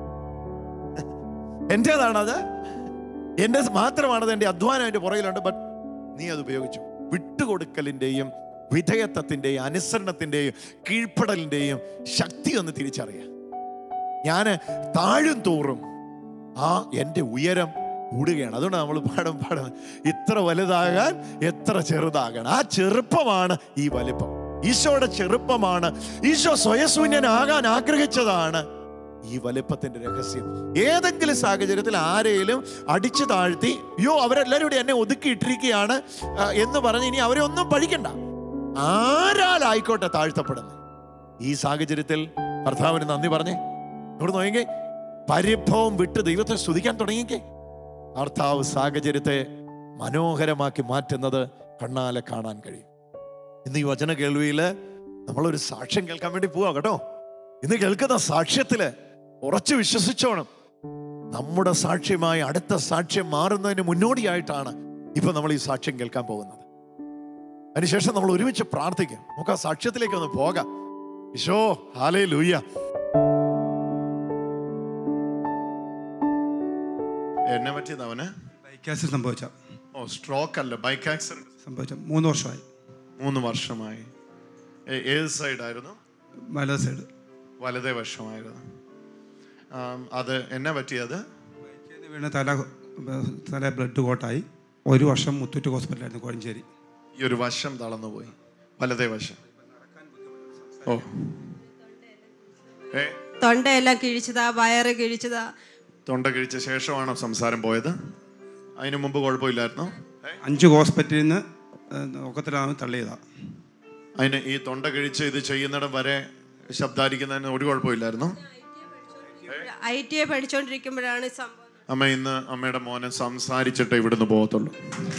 എന്റേതാണത് എന്റെ മാത്രമാണത് എന്റെ അധ്വാനം എന്റെ പുറകിലുണ്ട് ബട്ട് നീ അത് ഉപയോഗിച്ചു വിട്ടുകൊടുക്കലിന്റെയും വിധേയത്വത്തിന്റെയും അനുസരണത്തിന്റെയും കീഴ്പ്പെടലിന്റെയും ശക്തി ഒന്ന് തിരിച്ചറിയാം ഞാൻ താഴും തോറും ആ എൻ്റെ ഉയരം കൂടുകയാണ് അതുകൊണ്ട് നമ്മൾ പാടും പാടും ഇത്ര വലുതാകാൻ എത്ര ചെറുതാകണം ആ ചെറുപ്പമാണ് ഈ വലിപ്പം ഈശോയുടെ ചെറുപ്പമാണ് ഈശോ സ്വയശൂന്യനാകാൻ ആഗ്രഹിച്ചതാണ് ഈ വലിപ്പത്തിന്റെ രഹസ്യം ഏതെങ്കിലും സാഹചര്യത്തിൽ ആരെയും അടിച്ചു താഴ്ത്തി അയ്യോ അവരെല്ലാവരും കൂടി എന്നെ ഒതുക്കിയിട്ടിരിക്കുകയാണ് ആ, എന്ന് പറഞ്ഞ് ഇനി അവരെ ഒന്നും പഴിക്കണ്ട ആരാലായിക്കോട്ടെ താഴ്ത്തപ്പെടുന്നത് ഈ സാഹചര്യത്തിൽ ഭർത്താവിന് നന്ദി പറഞ്ഞേ ഇവിടെ നോയെങ്കിൽ പരിഭവം വിട്ട് ദൈവത്തെ സ്തുതിക്കാൻ തുടങ്ങിക്കേ ഭർത്താവ് സാഹചര്യത്തെ മനോഹരമാക്കി മാറ്റുന്നത് കണ്ണാലെ കാണാൻ കഴിയും ഇന്ന് ഈ വചന കേൾവിയിൽ നമ്മളൊരു സാക്ഷ്യം കേൾക്കാൻ വേണ്ടി പോവാ കേട്ടോ ഇന്ന് കേൾക്കുന്ന സാക്ഷ്യത്തില് ഉറച്ചു വിശ്വസിച്ചോണം നമ്മുടെ സാക്ഷ്യമായി അടുത്ത സാക്ഷ്യം മാറുന്നതിന് മുന്നോടിയായിട്ടാണ് ഇപ്പൊ നമ്മൾ ഈ സാക്ഷ്യം കേൾക്കാൻ പോകുന്നത് അതിനുശേഷം നമ്മൾ ഒരുമിച്ച് പ്രാർത്ഥിക്കും നമുക്ക് ആ സാക്ഷ്യത്തിലേക്ക് ഒന്ന് പോകാം ഈശോ ഹാലേ ലൂയ്യ എന്നെ പറ്റിയത് അവന് ബൈക്ക് ആക്സിഡന്റ് സംഭവിച്ച ഓ സ്ട്രോക്ക് അല്ല ബൈക്ക് ആക്സിഡന്റ് സംഭവിച്ച മൂന്ന് വർഷമായി മൂന്ന് വർഷമായി ഏ- ഏത് സൈഡായിരുന്നു വലത് സൈഡ് വലതേ വശമായിരുന്നു ആം, അത് എന്നെ പറ്റിയത് ബൈക്കിൽ നിന്ന് വീണ് തല തല ബ്ലഡ് കോട്ടായി ഒരു വർഷം മുത്തൂറ്റ് ഹോസ്പിറ്റലായിരുന്നു കോഴഞ്ചേരി ഈ ഒരു വശം തളർന്നുപോയി വലതേ വശം ഓ ഏ തൊണ്ടയെല്ലാം കിഴിച്ചതാ വയറ് കിഴിച്ചതാ തൊണ്ട കഴിച്ച ശേഷമാണോ സംസാരം പോയത് അതിനു മുമ്പ് കുഴപ്പമില്ലായിരുന്നോ ഏ? അഞ്ച് ഹോസ്പിറ്റലിൽ നിന്ന് ഒക്കത്തിലാണ് തള്ളിയതാ അതിന് ഈ തൊണ്ട കഴിച്ച് ഇത് ചെയ്യുന്നിടം വരെ ശബ്ദാരിക്കുന്നതിന് ഒരു കുഴപ്പമില്ലായിരുന്നു ഐ ടി ഐ പഠിച്ചുകൊണ്ടിരിക്കുമ്പോഴാണ് ഈ സംഭവം അമ്മ ഇന്ന് അമ്മയുടെ മോനെ സംസാരിച്ചിട്ട് ഇവിടുന്ന് പോകത്തുള്ളൂ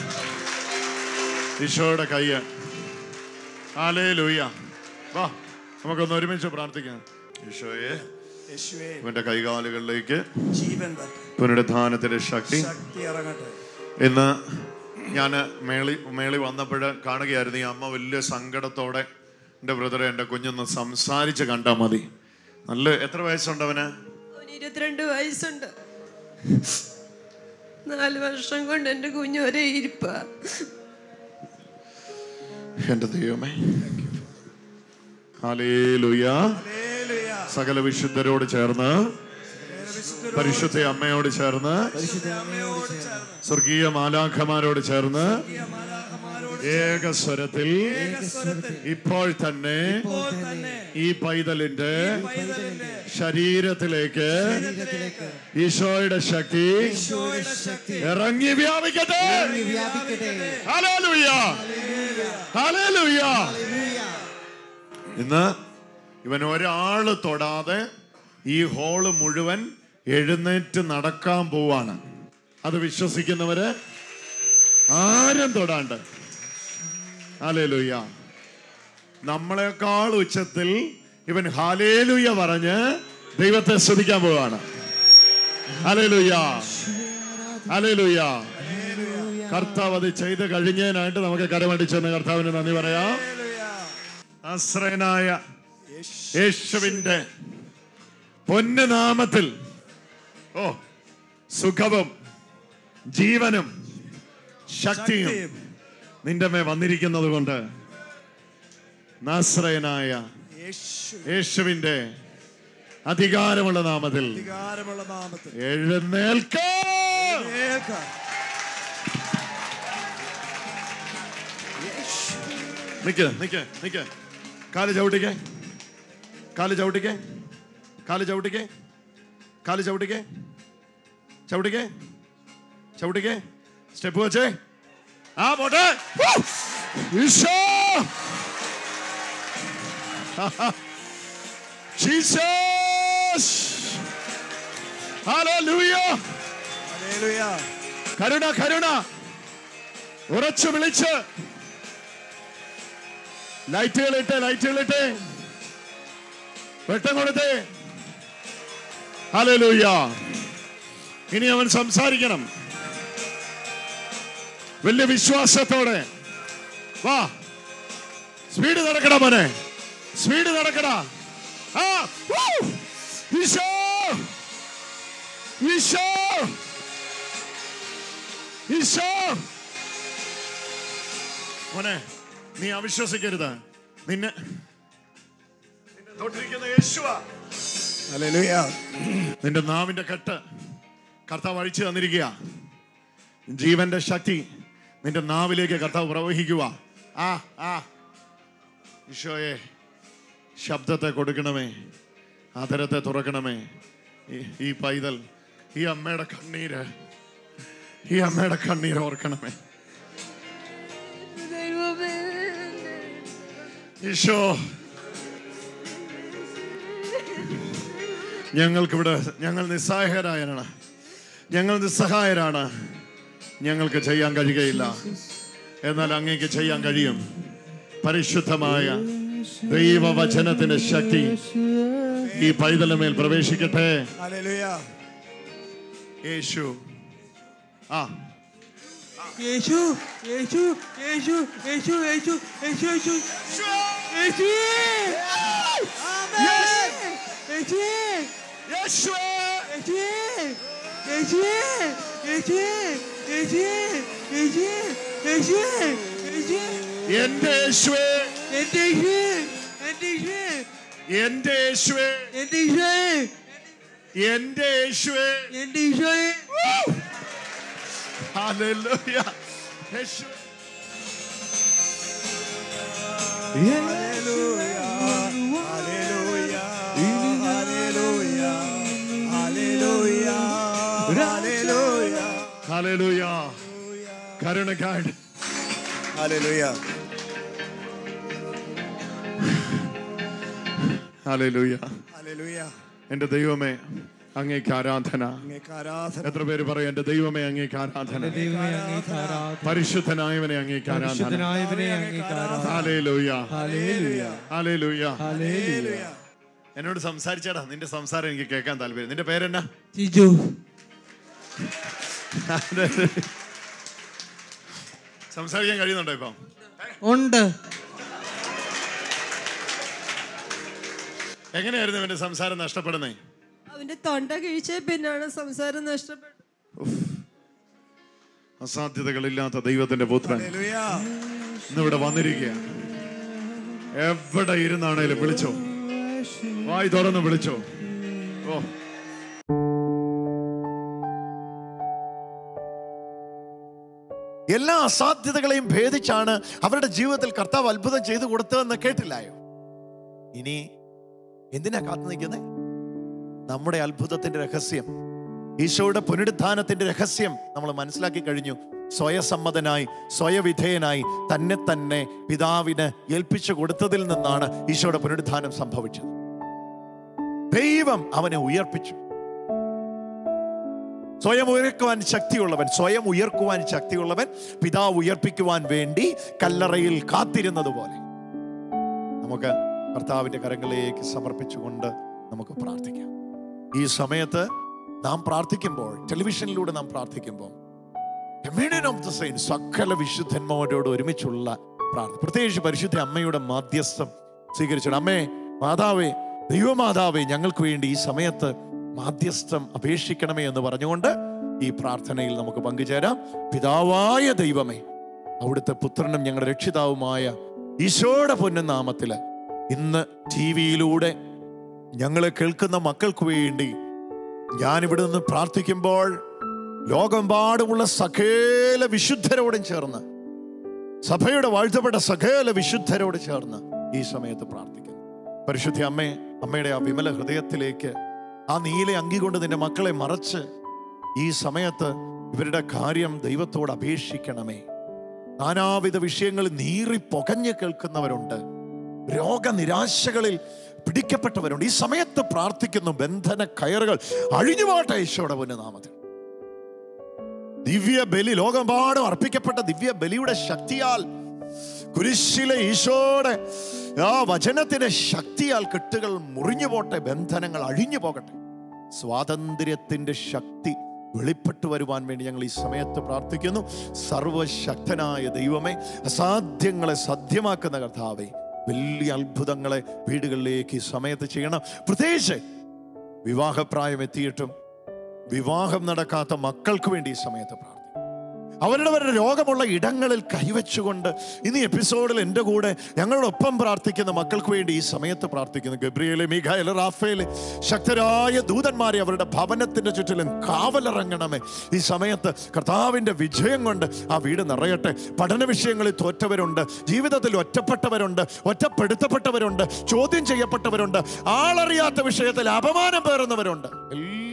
ഈശോയുടെ കയ്യ ആലേ ലൂയ്യ വാ നമുക്കൊന്ന് ഒരുമിച്ച് പ്രാർത്ഥിക്കാം ഈശോയെ യേശുവേ ഇവന്റെ കൈകാലുകളിലേക്ക് ജീവൻ തട്ടെ പുനരുദ്ധാനത്തിന്റെ ശക്തി ശക്തി ഇറങ്ങട്ടെ ഇന്ന് ഞാൻ മേളി മേളി വന്നപ്പോൾ കാണുകയായിരുന്നു ഈ അമ്മ വലിയ സങ്കടത്തോടെ എൻ്റെ ബ്രദറെ എൻ്റെ കുഞ്ഞൊന്ന് സംസാരിച്ച് കണ്ടാൽ മതി നല്ല എത്ര വയസ്സുണ്ട് അവന് അവന് ഇരുപത്തിരണ്ട് വയസ്സുണ്ട് നാല് വർഷം കൊണ്ട് എൻ്റെ കുഞ്ഞു ഒരേ ഇരിപ്പ എൻ്റെ ദൈവമേ ഹല്ലേലൂയ ഹല്ലേലൂയ. സകല വിശുദ്ധരോട് ചേർന്ന് പരിശുദ്ധ അമ്മയോട് ചേർന്ന് പരിശുദ്ധ അമ്മയോട് ചേർന്ന് സ്വർഗീയ മാലാഖമാരോട് ചേർന്ന് മാലാഖമാരോട് ഏക സ്വരത്തിൽ സ്വരത്തിൽ ഇപ്പോൾ തന്നെ ഇപ്പോൾ തന്നെ ഈ പൈതലിന്റെ പൈതലിന്റെ ശരീരത്തിലേക്ക് ഈശോയുടെ ശക്തി ഈശോയുടെ ശക്തി ഇറങ്ങി വ്യാപിക്കട്ടെ ഹല്ലേലൂയ ഹല്ലേലൂയ ഇന്ന് ഇവൻ ഒരാള് തൊടാതെ ഈ ഹോള് മുഴുവൻ എഴുന്നേറ്റ് നടക്കാൻ പോവാണ് അത് വിശ്വസിക്കുന്നവര് ആരും തൊടാണ്ട് ഹാലേലുയ്യ നമ്മളെക്കാൾ ഉച്ചത്തിൽ ഇവൻ ഹാലേലുയ്യ പറഞ്ഞ് ദൈവത്തെ സ്തുതിക്കാൻ പോവാണ് ഹാലേലുയ്യ ഹാലേലുയ്യ കർത്താവ് അത് ചെയ്ത് കഴിഞ്ഞതിനായിട്ട് നമുക്ക് കരമടിച്ചെന്ന് കർത്താവിന് നന്ദി പറയാം ആശ്രയനായ യേശുവിന്റെ പൊന്നുനാമത്തിൽ ഓ സുഖവും ജീവനും ശക്തിയും നിന്റെ മേ വന്നിരിക്കുന്നത് കൊണ്ട് നാശ്രയനായ യേശു യേശുവിന്റെ അധികാരമുള്ള നാമത്തിൽ അധികാരമുള്ള നാമത്തിൽ എഴുന്നേൽക്ക ഏക നിക്ക് നിക്ക് നിക്ക് കാല് ചവിട്ടിക്കേ കാല് ചവിട്ടിക്കേ കാല് ചവിട്ടിക്കേ കാല് ചവിട്ടിക്കേ ചവിട്ടിക്കേ ചവിട്ടിക്കേ സ്റ്റെപ്പ് വെച്ചേ ആ പോട്ടെ വൂ! ഈശോ ജീസസ് ഹല്ലേലൂയ ഹല്ലേലൂയ കരുണ കരുണ ഉറച്ചു വിളിച്ച് ലൈറ്റുകളിട്ട് ലൈറ്റുകളിട്ട് വെട്ടം കൊടുത്തേ ഹല്ലേലൂയ ഇനി അവൻ സംസാരിക്കണം വലിയ വിശ്വാസത്തോടെ വാ സ്പീഡ് നടക്കടാ മോനെ സ്പീഡ് നടക്കടാ ആ വൂ! ഈശോ ഈശോ ഈശോ മോനെ നീ അവിശ്വസിക്കരുത് നിന്നെ നിന്നെ തൊട്ടിരിക്കുന്ന യേശുവാ ഹല്ലേലൂയ നിന്റെ നാവിന്റെ കെട്ട് കർത്താവ് അഴിച്ചു തന്നിരിക്കുക ജീവന്റെ ശക്തി നിന്റെ നാവിലേക്ക് കർത്താവ് പ്രവഹിക്കുക ആ ആ ഈശോയെ ശബ്ദത്തെ കൊടുക്കണമേ ആദരത്തെ തുറക്കണമേ ഈ- ഈ പൈതൽ ഈ അമ്മയുടെ കണ്ണീര് ഈ അമ്മയുടെ കണ്ണീര് ഓർക്കണമേ ഈശോ ഞങ്ങൾക്കിവിടെ ഞങ്ങൾ നിസ്സഹായരായാണ് ഞങ്ങൾ നിസ്സഹായരാണ് ഞങ്ങൾക്ക് ചെയ്യാൻ കഴിയുകയില്ല എന്നാൽ അങ്ങേക്ക് ചെയ്യാൻ കഴിയും പരിശുദ്ധമായ ദൈവവചനത്തിന്റെ ശക്തി ഈ പൈതലമേൽ പ്രവേശിക്കട്ടെ ഹല്ലേലൂയ യേശു ആ യേശു യേശു യേശു യേശു യേശു യേശു യേശു യേശുവേ ആമേൻ യേശുവേ യേശുവേ യേശുവേ യേശുവേ യേശുവേ യേശുവേ യേശുവേ യേശുവേ യേശുവേ എന്റെ യേശുവേ എന്റെ യേശുവേ എന്റെ യേശുവേ എന്റെ യേശുവേ എന്റെ യേശുവേ എന്റെ യേശുവേ എന്റെ യേശുവേ ഹല്ലേലൂയ യേശു ഹല്ലേലൂയ ഹല്ലേലൂയ ഹല്ലേലൂയ ഹല്ലേലൂയ ഹല്ലേലൂയ ഹല്ലേലൂയ കരുണക്കാട് ഹല്ലേലൂയ ഹല്ലേലൂയ ഹല്ലേലൂയ എന്റെ ദൈവമേ അങ്ങേക്ക് ആരാധന അങ്ങേക്ക് ആരാധന എത്ര പേര് പറയും എന്റെ ദൈവമേ അങ്ങേക്ക് ആരാധന ദൈവമേ അങ്ങേക്ക് ആരാധന പരിശുദ്ധനായവനെ അങ്ങേക്ക് ആരാധന പരിശുദ്ധനായവനെ അങ്ങേക്ക് ആരാധന ഹല്ലേലൂയ ഹല്ലേലൂയ ഹല്ലേലൂയ ഹല്ലേലൂയ എന്നോട് സംസാരിച്ചാടാ നിന്റെ സംസാരം എനിക്ക് കേൾക്കാൻ താല്പര്യം നിന്റെ പേരെന്നാ ജിജു സംസാരിക്കാൻ കഴിയുന്നുണ്ടോ ഇപ്പം ഉണ്ട് എങ്ങനെയായിരുന്നു ഇവന്റെ സംസാരം നഷ്ടപ്പെടുന്നേ അവന്റെ തൊണ്ട കിഴിച്ച പിന്നാണ് സംസാരം നഷ്ടപ്പെട്ടത് അസാധ്യതകളില്ലാത്ത ദൈവത്തിന്റെ പുത്രൻ ഹല്ലേലൂയ ഇന്നിവിടെ വന്നിരിക്കുക എവിടെ ഇരുന്നാണേലും വിളിച്ചോ വായി തുറന്ന് വിളിച്ചോ ഓ എല്ലാ അസാധ്യതകളെയും ഭേദിച്ചാണ് അവരുടെ ജീവിതത്തിൽ കർത്താവ് അത്ഭുതം ചെയ്തു കൊടുത്തതെന്ന് കേട്ടില്ലായോ ഇനി എന്തിനാ കാത്തു നിൽക്കുന്നത് നമ്മുടെ അത്ഭുതത്തിന്റെ രഹസ്യം ഈശോയുടെ പുനരുത്ഥാനത്തിന്റെ രഹസ്യം നമ്മൾ മനസ്സിലാക്കി കഴിഞ്ഞു സ്വയസമ്മതനായി സ്വയവിധേയനായി തന്നെ തന്നെ പിതാവിന് ഏൽപ്പിച്ചു കൊടുത്തതിൽ നിന്നാണ് ഈശോയുടെ പുനരുത്ഥാനം സംഭവിച്ചത് ദൈവം അവനെ ഉയർപ്പിച്ചു സ്വയം ഉയർക്കുവാൻ ശക്തിയുള്ളവൻ സ്വയം ഉയർക്കുവാൻ ശക്തിയുള്ളവൻ പിതാവ് ഉയർപ്പിക്കുവാൻ വേണ്ടി കല്ലറയിൽ കാത്തിരുന്നത് പോലെ നമുക്ക് കർത്താവിന്റെ കരങ്ങളിലേക്ക് സമർപ്പിച്ചുകൊണ്ട് നമുക്ക് പ്രാർത്ഥിക്കാം ഈ സമയത്ത് നാം പ്രാർത്ഥിക്കുമ്പോൾ ടെലിവിഷനിലൂടെ നാം പ്രാർത്ഥിക്കുമ്പോൾ കമ്മ്യൂണിയൻ ഓഫ് ദ സെയിൻ സകല വിശുദ്ധന്മാരോട് ഒരുമിച്ചുള്ള പ്രാർത്ഥന പ്രത്യേകിച്ച് പരിശുദ്ധ അമ്മയുടെ മാധ്യസ്ഥം സ്വീകരിച്ചിട്ട് അമ്മേ മാതാവേ ദൈവമാതാവേ ഞങ്ങൾക്ക് വേണ്ടി ഈ സമയത്ത് മാധ്യസ്ഥം അപേക്ഷിക്കണമേ എന്ന് പറഞ്ഞുകൊണ്ട് ഈ പ്രാർത്ഥനയിൽ നമുക്ക് പങ്കുചേരാം പിതാവായ ദൈവമേ അവിടുത്തെ പുത്രനും ഞങ്ങളുടെ രക്ഷിതാവുമായ ഈശോയുടെ പൊന്നുനാമത്തില് ഇന്ന് ടി വിയിലൂടെ ഞങ്ങളെ കേൾക്കുന്ന മക്കൾക്ക് വേണ്ടി ഞാൻ ഇവിടെ നിന്ന് പ്രാർത്ഥിക്കുമ്പോൾ ലോകമെമ്പാടുമുള്ള സകല വിശുദ്ധരോടും ചേർന്ന് സഭയുടെ വാഴ്ത്തപ്പെട്ട സകല വിശുദ്ധരോട് ചേർന്ന് ഈ സമയത്ത് പ്രാർത്ഥിക്കുന്നു പരിശുദ്ധ അമ്മേ അമ്മയുടെ ആ വിമല ഹൃദയത്തിലേക്ക് ആ നീല അങ്കി കൊണ്ട് നിന്റെ മക്കളെ മറച്ച് ഈ സമയത്ത് ഇവരുടെ കാര്യം ദൈവത്തോട് അപേക്ഷിക്കണമേ നാനാവിധ വിഷയങ്ങൾ നീറി പുകഞ്ഞ് കേൾക്കുന്നവരുണ്ട് രോഗനിരാശകളിൽ പിടിക്കപ്പെട്ടവരുണ്ട് ഈ സമയത്ത് പ്രാർത്ഥിക്കുന്നു ബന്ധന കയറുകൾ അഴിഞ്ഞുപോട്ടെ ഈശോയുടെ പുനനാമത്തിൽ ദിവ്യ ബലി ലോകമെമ്പാടും അർപ്പിക്കപ്പെട്ട ദിവ്യ ബലിയുടെ ശക്തിയാൽ കുരിശിലെ ഈശോയുടെ ആ വചനത്തിന്റെ ശക്തിയാൽ കെട്ടുകൾ മുറിഞ്ഞു പോട്ടെ ബന്ധനങ്ങൾ അഴിഞ്ഞു പോകട്ടെ സ്വാതന്ത്ര്യത്തിന്റെ ശക്തി വെളിപ്പെട്ടു വരുവാൻ വേണ്ടി ഞങ്ങൾ ഈ സമയത്ത് പ്രാർത്ഥിക്കുന്നു സർവശക്തനായ ദൈവമേ അസാധ്യങ്ങളെ സാധ്യമാക്കുന്ന കർത്താവേ വലിയ അത്ഭുതങ്ങളെ വീടുകളിലേക്ക് ഈ സമയത്ത് ചെയ്യണം പ്രത്യേകിച്ച് വിവാഹപ്രായം എത്തിയിട്ടും വിവാഹം നടക്കാത്ത മക്കൾക്ക് വേണ്ടി ഈ സമയത്ത് പ്രാർത്ഥിക്കും അവരുടെ രോഗമുള്ള ഇടങ്ങളിൽ കൈവച്ചുകൊണ്ട് ഇന്ന് എപ്പിസോഡിൽ എൻ്റെ കൂടെ ഞങ്ങളോടൊപ്പം പ്രാർത്ഥിക്കുന്ന മക്കൾക്ക് വേണ്ടി ഈ സമയത്ത് പ്രാർത്ഥിക്കുന്നു ഗബ്രിയേലെ മിഖായൽ റാഫേൽ ശക്തരായ ദൂതന്മാരെ അവരുടെ ഭവനത്തിന്റെ ചുറ്റിലും കാവലിറങ്ങണമേ ഈ സമയത്ത് കർത്താവിൻ്റെ വിജയം കൊണ്ട് ആ വീട് നിറയട്ടെ പഠന വിഷയങ്ങളിൽ തോറ്റവരുണ്ട് ജീവിതത്തിൽ ഒറ്റപ്പെട്ടവരുണ്ട് ഒറ്റപ്പെടുത്തപ്പെട്ടവരുണ്ട് ചോദ്യം ചെയ്യപ്പെട്ടവരുണ്ട് ആളറിയാത്ത വിഷയത്തിൽ അപമാനം പേറുന്നവരുണ്ട് എല്ലാ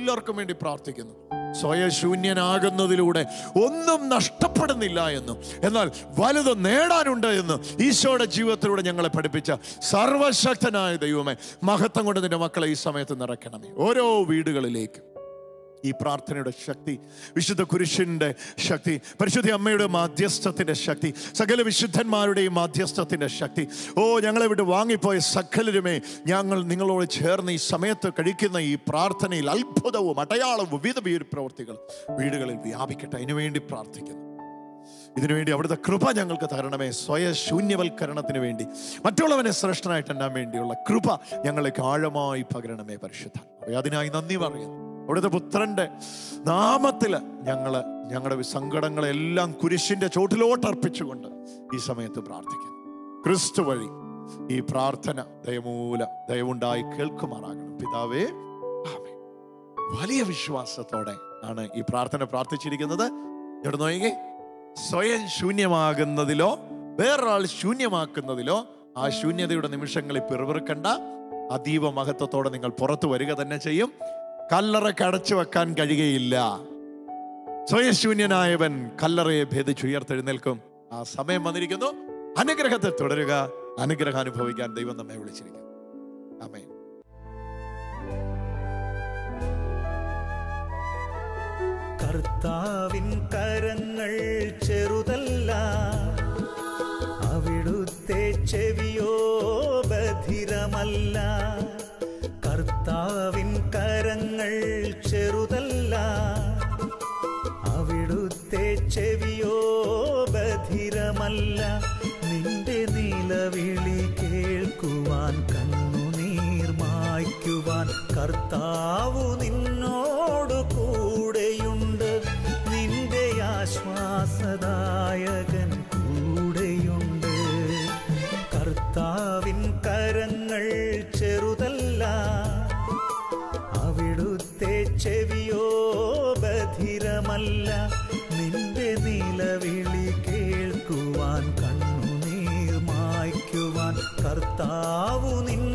എല്ലാവർക്കും വേണ്ടി പ്രാർത്ഥിക്കുന്നു സ്വയശൂന്യനാകുന്നതിലൂടെ ഒന്നും നഷ്ടപ്പെടുന്നില്ല എന്നും എന്നാൽ വലുത് നേടാനുണ്ട് എന്ന് ഈശോയുടെ ജീവിതത്തിലൂടെ ഞങ്ങളെ പഠിപ്പിച്ച സർവശക്തനായ ദൈവമേ മഹത്വം കൊണ്ട് നിന്റെ മക്കളെ ഈ സമയത്ത് നിറയ്ക്കണമേ ഓരോ വീടുകളിലേക്ക് ഈ പ്രാർത്ഥനയുടെ ശക്തി വിശുദ്ധ കുരിശിൻ്റെ ശക്തി പരിശുദ്ധ അമ്മയുടെ മാധ്യസ്ഥത്തിൻ്റെ ശക്തി സകല വിശുദ്ധന്മാരുടെയും മാധ്യസ്ഥത്തിൻ്റെ ശക്തി ഓ ഞങ്ങളെ വിട്ട് വാങ്ങിപ്പോയ സകലരുമേ ഞങ്ങൾ നിങ്ങളോട് ചേർന്ന് ഈ സമയത്ത് കഴിക്കുന്ന ഈ പ്രാർത്ഥനയിൽ അത്ഭുതവും അടയാളവും വിവിധ വീട് പ്രവർത്തികൾ വീടുകളിൽ വ്യാപിക്കട്ടെ അതിനുവേണ്ടി പ്രാർത്ഥിക്കുന്നു ഇതിനുവേണ്ടി അവിടുത്തെ കൃപ ഞങ്ങൾക്ക് തരണമേ സ്വയ ശൂന്യവൽക്കരണത്തിന് വേണ്ടി മറ്റുള്ളവനെ ശ്രേഷ്ഠനായിട്ട് എണ്ണാൻ വേണ്ടിയുള്ള കൃപ ഞങ്ങൾക്ക് ആഴമായി പകരണമേ പരിശുദ്ധ അതിനായി നന്ദി പറയുന്നു അവിടുത്തെ പുത്രന്റെ നാമത്തിൽ ഞങ്ങള് ഞങ്ങളുടെ സങ്കടങ്ങളെല്ലാം കുരിശിന്റെ ചോട്ടിലോട്ട് അർപ്പിച്ചുകൊണ്ട് ഈ സമയത്ത് പ്രാർത്ഥിക്കുന്നു ക്രിസ്തു വഴി ഈ പ്രാർത്ഥന ദയമൂല ദയവുണ്ടായി കേൾക്കുമാറാകണം പിതാവേ ആമേൻ. വലിയ വിശ്വാസത്തോടെ ആണ് ഈ പ്രാർത്ഥന പ്രാർത്ഥിച്ചിരിക്കുന്നത് ഇവിടെ നോക്കിയേ സ്വയം ശൂന്യമാകുന്നതിലോ വേറൊരാൾ ശൂന്യമാക്കുന്നതിലോ ആ ശൂന്യതയുടെ നിമിഷങ്ങളിൽ പിറുപിറുക്കണ്ട അതീവ മഹത്വത്തോടെ നിങ്ങൾ പുറത്തു വരിക തന്നെ ചെയ്യും കല്ലറയ്ക്ക് അടച്ചു വെക്കാൻ കഴിയുകയില്ല സ്വയശൂന്യനായവൻ കല്ലറയെ ഭേദിച്ചുയർത്തെഴുന്നേൽക്കും ആ സമയം വന്നിരിക്കുന്നു അനുഗ്രഹത്തെ തുടരുക അനുഗ്രഹം അനുഭവിക്കാൻ ദൈവം നമ്മെ വിളിച്ചിരിക്കുന്നു ആമേൻ കർത്താവിൻ കരങ്ങൾ ചെറുതല്ല അവിടുത്തെ ചെവിയോ ബധിരമല്ല കർത്താവിൻ കരങ്ങൾ ചെറുതല്ല അവിടുത്തെ ചെവിയോ ബധിരമല്ല നിന്റെ നിലവിളി കേൾക്കുവാൻ കണ്ണുനീർ മായ്ക്കുവാൻ കർത്താവു നിന്നോട് കൂടെയുണ്ട് നിന്റെ ആശ്വാസദായകൻ കൂടെയുണ്ട് കർത്താവിൻ കരങ്ങൾ ചെറുതല്ല അവിടുത്തെ ചെവിയോ ബധിരമല്ല നിന്റെ നിലവിളി കേൾക്കുവാൻ കണ്ണുനീർ മായ്ക്കുവാൻ കർത്താവു നിൻ